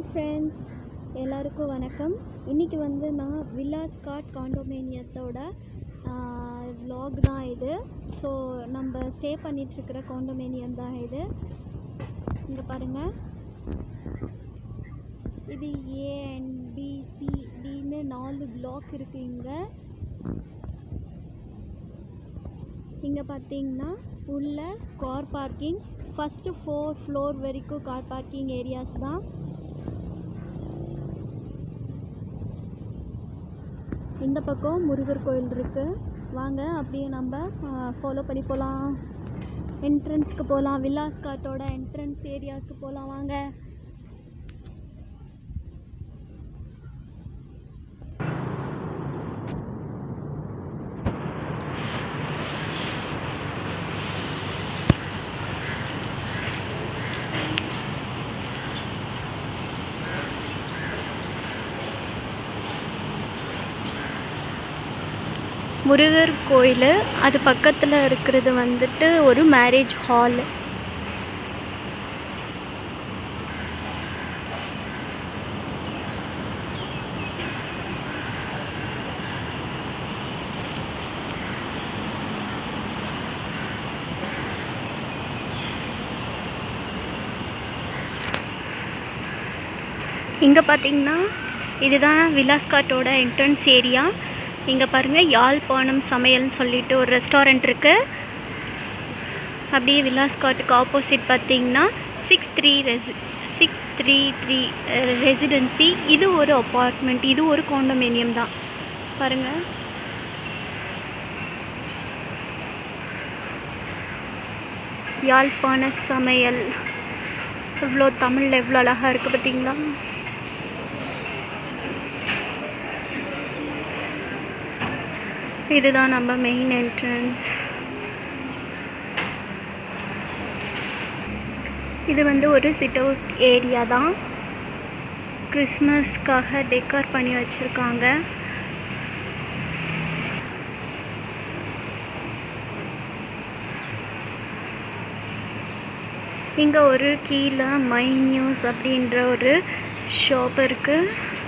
hi friends எல்லாருக்கும் வணக்கம் இன்றைக்கி வந்து நான் வில்லாஸ் காட் காண்டோமேனியத்தோட vlog தான் இது ஸோ நம்ம ஸ்டே பண்ணிகிட்ருக்கிற காண்டோமேனியம் தான் இது இங்கே பாருங்கள் இது ஏ அண்ட் பி சி டின்னு நாலு பிளாக் இருக்குது இங்கே இங்கே பார்த்தீங்கன்னா உள்ள car parking first four floor வரைக்கும் கார் பார்க்கிங் ஏரியாஸ் தான் இந்த பக்கம் முருகர் கோயில் இருக்குது வாங்க அப்படியே நம்ம ஃபாலோ பண்ணி போகலாம் என்ட்ரன்ஸ்க்கு போகலாம் வில்லாஸ் காட்டோட என்ட்ரன்ஸ் ஏரியாவுக்கு போகலாம் வாங்க முருகர் கோயில் அது பக்கத்தில் இருக்கிறது வந்துட்டு ஒரு மேரேஜ் ஹால் இங்கே பார்த்தீங்கன்னா இதுதான் விலாஸ்காட்டோட என்ட்ரன்ஸ் ஏரியா இங்கே பாருங்கள் யாழ்ப்பாணம் சமையல்னு சொல்லிட்டு ஒரு ரெஸ்டாரண்ட் இருக்குது அப்படியே விலாஸ்காட்டுக்கு ஆப்போசிட் பார்த்தீங்கன்னா six three resi six three three residency இது ஒரு அப்பார்ட்மெண்ட் இது ஒரு காண்டோமினியம் தான் பாருங்கள் யாழ்ப்பாண சமையல் இவ்வளோ தமிழில் எவ்வளோ அழகாக இருக்குது பார்த்தீங்களா இதுதான் நம்ம மெயின் என்ட்ரன்ஸ் இது வந்து ஒரு சிட் அவுட் ஏரியா தான் கிறிஸ்மஸ்க்காக டெக்கர் பண்ணி வச்சுருக்காங்க இங்கே ஒரு கீழே மை நியூஸ் அப்படின்ற ஒரு ஷாப் இருக்குது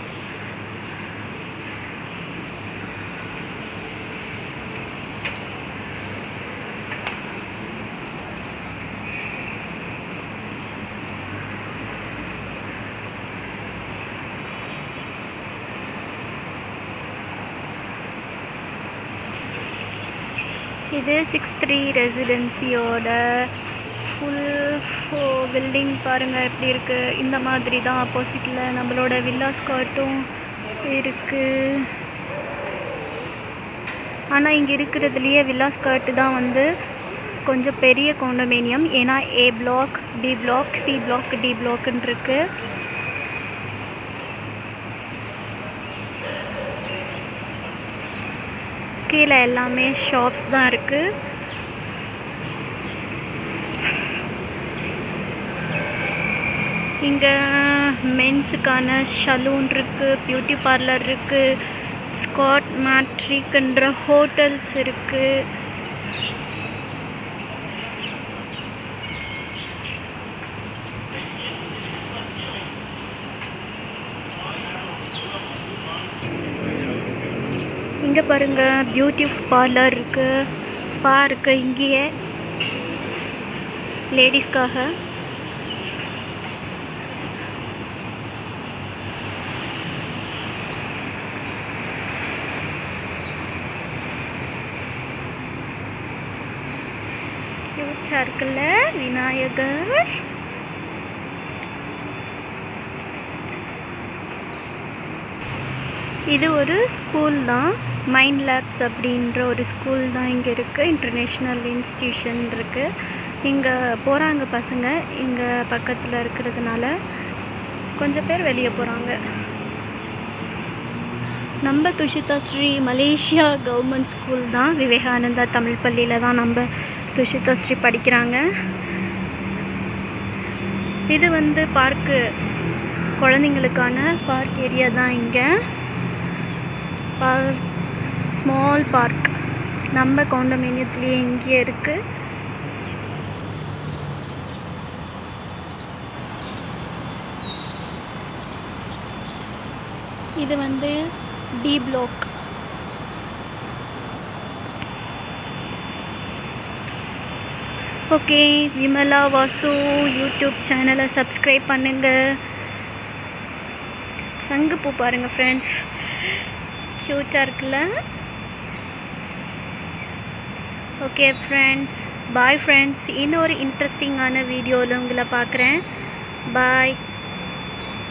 இது சிக்ஸ் த்ரீ ரெசிடென்சியோட ஃபுல் ஃபோ பில்டிங் பாருங்கள் எப்படி இருக்குது இந்த மாதிரி தான் ஆப்போசிட்டில் நம்மளோட வில்லாஸ் காட்டும் இருக்குது ஆனால் இங்கே இருக்கிறதுலையே வில்லாஸ் காட்டு தான் வந்து கொஞ்சம் பெரிய காண்டோமேனியம் ஏன்னா A block B block C block D பிளாக்னு இருக்குது கீழே எல்லாமே ஷாப்ஸ் தான் இருக்குது இங்கே மென்ஸுக்கான சலூன் இருக்குது பியூட்டி பார்லர் இருக்குது ஸ்காட் மேட்ரிக்ன்ற ஹோட்டல்ஸ் இருக்குது இங்கே பாருங்கள் பியூட்டி பார்லர் இருக்குது ஸ்பா இருக்குது இங்கேயே லேடிஸ்க்காக க்யூட்டாக இருக்குல்ல விநாயகர் இது ஒரு ஸ்கூல் தான் மைண்ட் லேப்ஸ் அப்படின்ற ஒரு ஸ்கூல் தான் இங்கே இருக்குது இன்டர்நேஷ்னல் இன்ஸ்டியூஷன் இருக்குது இங்கே போகிறாங்க பசங்க இங்கே பக்கத்தில் இருக்கிறதுனால கொஞ்சம் பேர் வெளியே போகிறாங்க நம்ம Tushita Sri Malaysia government school தான் விவேகானந்தா தமிழ் பள்ளியில் தான் நம்ம துஷிதா ஸ்ரீ படிக்கிறாங்க இது வந்து பார்க்கு குழந்தைங்களுக்கான பார்க் ஏரியா தான் இங்கே பார்க் ஸ்மால் பார்க் நம்ம காண்டோமினியத்துலேயே இங்கேயே இருக்குது இது வந்து D block okay Vimala Vasu YouTube சேனலை சப்ஸ்கிரைப் பண்ணுங்கள் சங்குப்பூ பாருங்கள் ஃப்ரெண்ட்ஸ் க்யூட்டாக இருக்குல்ல ஓகே ஃப்ரெண்ட்ஸ் பாய் ஃப்ரெண்ட்ஸ் இன்னொரு இன்ட்ரெஸ்டிங்கான வீடியோவில் உங்களை பார்க்குறேன் பாய்